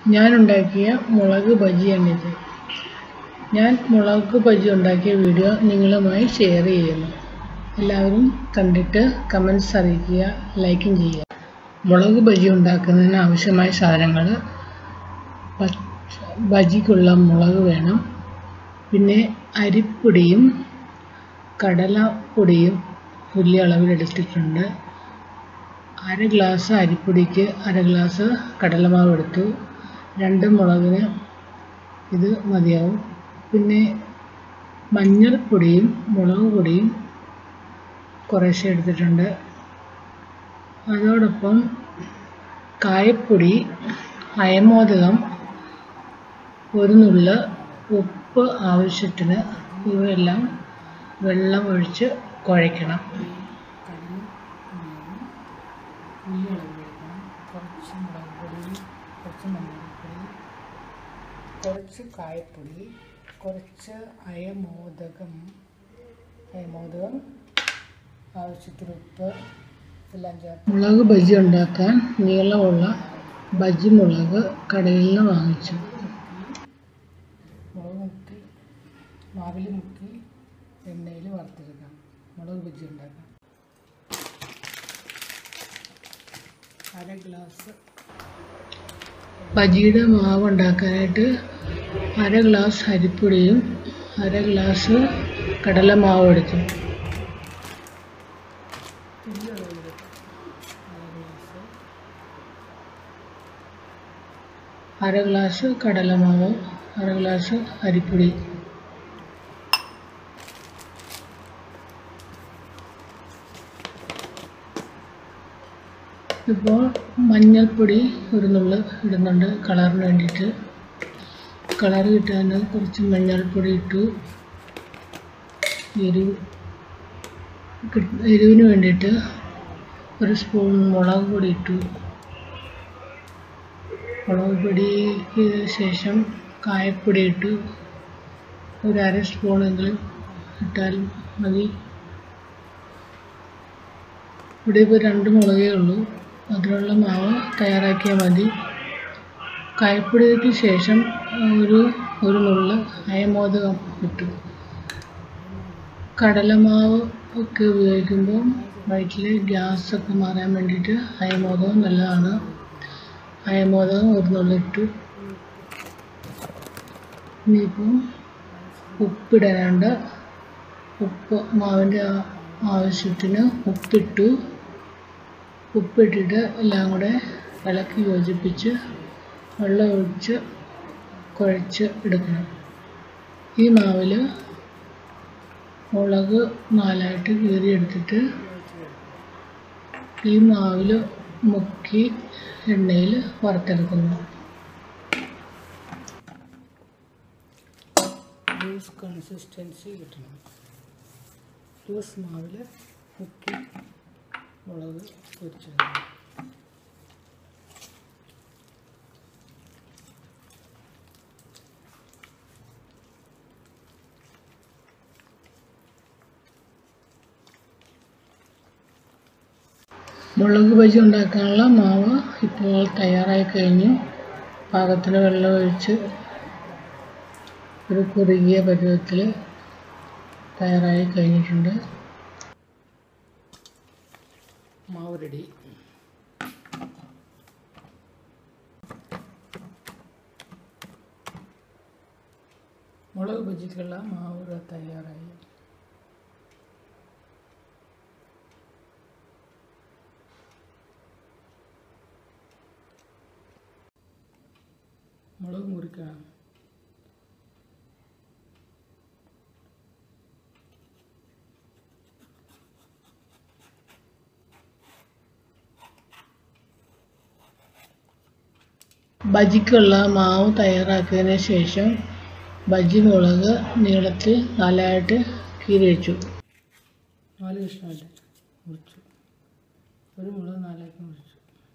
ഞാൻ ഉണ്ടാക്കിയ മുളക് ബജിയാണിത് ഞാൻ മുളക് ബജി ഉണ്ടാക്കിയ വീഡിയോ നിങ്ങളുമായി ഷെയർ ചെയ്യുന്നു എല്ലാവരും കണ്ടിട്ട് കമൻറ്റ്സ് അറിയിക്കുക ലൈക്കും ചെയ്യുക മുളക് ബജി ഉണ്ടാക്കുന്നതിന് ആവശ്യമായ സാധനങ്ങൾ ബജിക്കുള്ള മുളക് വേണം പിന്നെ അരിപ്പൊടിയും കടലപ്പൊടിയും തുല്യ അളവിലെടുത്തിട്ടുണ്ട് അര ഗ്ലാസ് അരിപ്പൊടിക്ക് അര ഗ്ലാസ് കടലമാവ് എടുത്തു രണ്ട് മുളകിന് ഇത് മതിയാവും പിന്നെ മഞ്ഞൾപ്പൊടിയും മുളക് പൊടിയും കുറേശ്ശെ എടുത്തിട്ടുണ്ട് അതോടൊപ്പം കായപ്പൊടി അയമോദകം ഒരു നുള്ള് ഉപ്പ് ആവശ്യത്തിന് ഇവയെല്ലാം വെള്ളം ഒഴിച്ച് കുഴയ്ക്കണം കുറച്ച് മുളക് പൊടി കുറച്ച് മഞ്ഞൾപ്പൊടി കുറച്ച് കായപ്പൊടി കുറച്ച് അയമോദകം അയമോദകം ആവശ്യത്തിന് ഉപ്പ് എല്ലാം ചേർത്ത് മുളക് ബജി ഉണ്ടാക്കാൻ നീളമുള്ള ബജി മുളക് കടയിൽ നിന്ന് വാങ്ങിച്ചു മുളക് മുക്കി മാവിൽ മുക്കി എണ്ണയിൽ വറുത്തെടുക്കാം മുളക് ബജി ഉണ്ടാക്കാം അര ഗ്ലാസ് ബജിയുടെ മാവ് ഉണ്ടാക്കാനായിട്ട് അര ഗ്ലാസ് അരിപ്പൊടിയും അര ഗ്ലാസ് കടലമാവ് എടുത്തു അര ഗ്ലാസ് കടലമാവ് അര ഗ്ലാസ് അരിപ്പൊടി ഇപ്പോൾ മഞ്ഞൾപ്പൊടി ഒരു നുള്ള് ഇടുന്നുണ്ട് കളറിന് വേണ്ടിയിട്ട് കളർ കിട്ടാൻ കുറച്ച് മഞ്ഞൾപ്പൊടി ഇട്ടു എരിവ് എരിവിന് വേണ്ടിയിട്ട് ഒരു സ്പൂൺ മുളക് പൊടി ഇട്ടു മുളക് പൊടിക്ക് ശേഷം കായപ്പൊടി ഇട്ടു ഒരു അര സ്പൂണെങ്കിലും ഇട്ടാൽ മതി ഇവിടെ ഇപ്പോൾ രണ്ട് മുളകേ ഉള്ളൂ അതിനുള്ള മാവ് തയ്യാറാക്കിയാൽ മതി കായപ്പൊടിക്ക് ശേഷം ഒരു ഒരു നുള്ള് അയമോദകം ഇട്ടു കടലമാവ് ഒക്കെ ഉപയോഗിക്കുമ്പോൾ വയറ്റിൽ ഗ്യാസൊക്കെ മാറാൻ വേണ്ടിയിട്ട് അയമോദകം നല്ലതാണ് അയമോദകം ഒരു നുള്ളിട്ടു ഇനിയിപ്പോൾ ഉപ്പിടാനുണ്ട് ഉപ്പ് മാവിൻ്റെ ആവശ്യത്തിന് ഉപ്പിട്ടു ഉപ്പിട്ടിട്ട് എല്ലാം കൂടെ ഇളക്കി യോജിപ്പിച്ച് വെള്ളം ഒഴിച്ച് കുഴച്ച് എടുക്കണം ഈ മാവിൽ മുളക് നാലായിട്ട് കീറിയെടുത്തിട്ട് ഈ മാവിൽ മുക്കി എണ്ണയിൽ വറുത്തെടുക്കുന്നു ലൂസ് കൺസിസ്റ്റൻസി കിട്ടണം ലൂസ് മാവിൽ മുക്കി മുളക് പൊരിച്ചെടുക്കണം മുളക് ബജി ഉണ്ടാക്കാനുള്ള മാവ് ഇപ്പോൾ തയ്യാറായി കഴിഞ്ഞു പാകത്തിന് വെള്ളം ഒഴിച്ച് ഒരു കുറുകിയ പരുവത്തിൽ തയ്യാറായി കഴിഞ്ഞിട്ടുണ്ട് മാവ് റെഡി മുളക് ബജിക്കുള്ള മാവ് തയ്യാറായി മുളക് മുറിക്കണം ബജിക്കുള്ള മാവ് തയ്യാറാക്കിയതിന് ശേഷം ബജി മുളക് നീളത്തിൽ നാലായിട്ട് കീറി വെച്ചു നാല് കഷ്ണമല്ലേ മുറിച്ചു ഒരു മുളക് നാലാക്കി മുറിച്ചു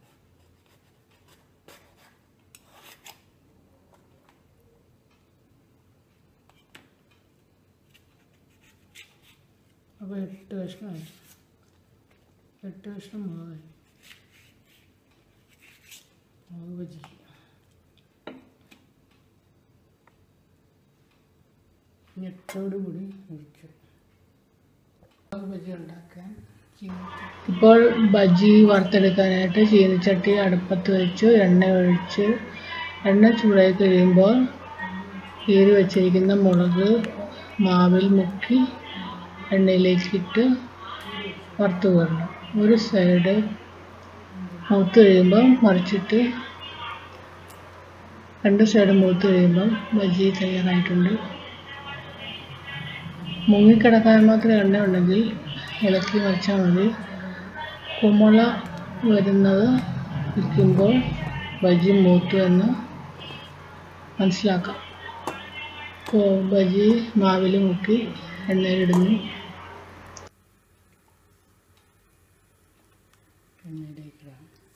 അപ്പോൾ എട്ട് കഷ്ണമായി എട്ട് കഷ്ണം മുളകായി മുളക് ബജി ഞെട്ടോടുകൂടി ഒഴിച്ചു ബജി ഉണ്ടാക്കാൻ ഇപ്പോൾ ബജി വറുത്തെടുക്കാനായിട്ട് ചീനിച്ചട്ടി അടുപ്പത്ത് വെച്ചു എണ്ണ ഒഴിച്ച് എണ്ണ ചൂടായി കഴിയുമ്പോൾ കീറി വെച്ചിരിക്കുന്ന മുളക് മാവിൽ മുക്കി എണ്ണയിലേക്കിട്ട് വറുത്ത് വരണം ഒരു സൈഡ് മൂത്ത് കഴിയുമ്പോൾ മറിച്ചിട്ട് രണ്ട് സൈഡ് മൂത്ത് കഴിയുമ്പോൾ ബജി തയ്യാറായിട്ടുണ്ട് മുങ്ങിക്കിടക്കാൻ മാത്രം എണ്ണ ഉണ്ടെങ്കിൽ ഇളക്കി മറിച്ചാൽ മതി കുമ്പള വരുന്നത് വയ്ക്കുമ്പോൾ ബജി മൂത്തു എന്ന് മനസ്സിലാക്കാം ഇപ്പോൾ ബജി മാവിൽ മുക്കി എണ്ണയിലിടുന്നു എണ്ണയിലേക്കിടാം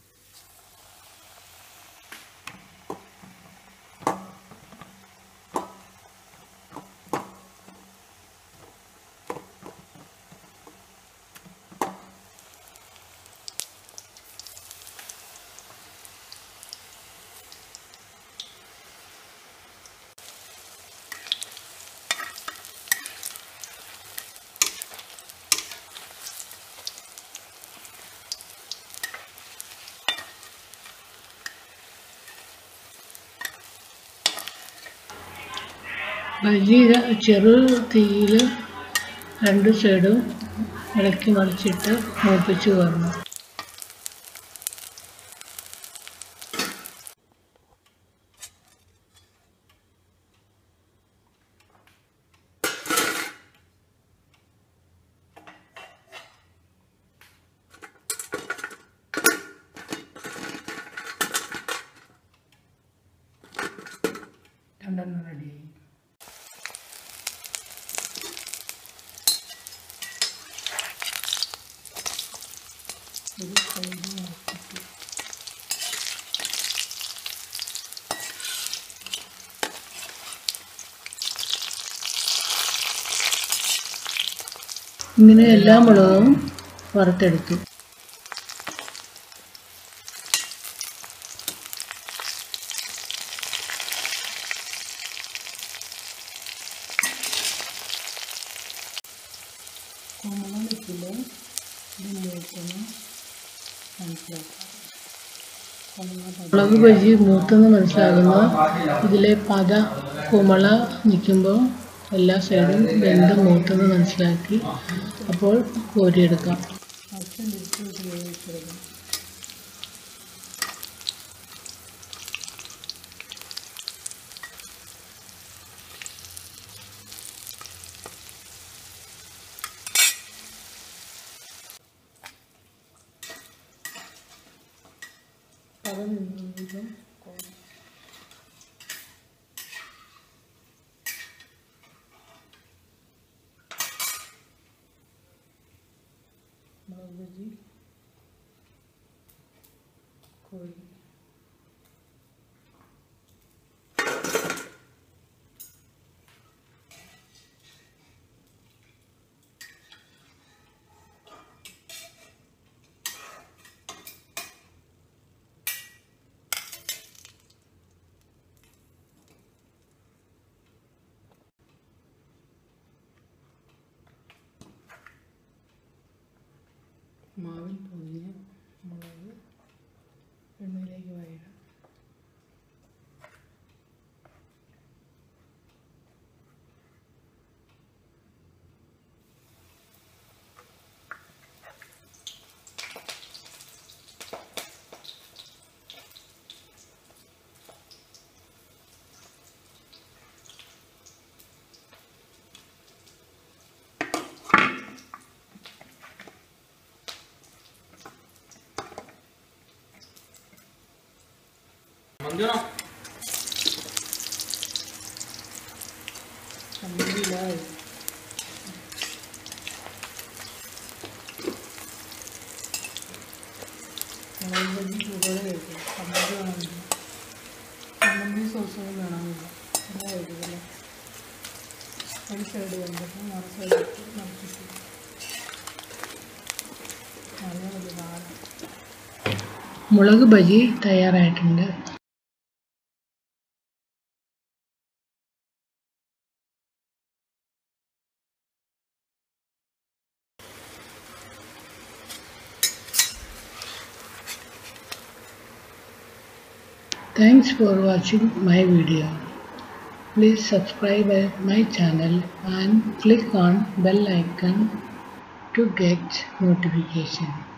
ബജി ചെറു തീയിൽ രണ്ട് സൈഡും ഇളക്കി മറിച്ചിട്ട് മൂപ്പിച്ച് വരണം രണ്ടെണ്ണം റെഡിയായി ഒരു സൈഡ് മറച്ചിട്ട് ഇങ്ങനെ എല്ലാ മുളകും വറുത്തെടുത്തു കുമ്പളം വെച്ചില്ല ഇത് മൂക്കണം മനസ്സിലാക്കാം മുളക് ബജി മൂത്തെന്ന് മനസ്സിലാകുന്ന ഇതിലെ പത കുമള നിൽക്കുമ്പോൾ എല്ലാ സൈഡും വെന്ത് മൂത്തെന്ന് മനസ്സിലാക്കി അപ്പോൾ കോരിയെടുക്കാം പത നിന്നും മുളക് ബജി കോഴി മാവിൽ പൊതിഞ്ഞ മുളക് എണ്ണയിലേക്ക് വയറാം ചമ്മന്തിയിലായി മുളക് ബജി ചൂടോടെ കഴിക്കും ചമ്മന്തി വേണമെന്നില്ല ചമ്മന്തി സോസും വേണമെന്നില്ല എല്ലാം കഴിക്കില്ല ഒരു സൈഡ് വെന്തപ്പോൾ മറു സൈഡ് മറിച്ചിട്ട് നല്ല ഒരു കാലം മുളക് ബജി തയ്യാറായിട്ടുണ്ട് Thanks for watching my video. Please subscribe my channel and click on bell icon to get notification.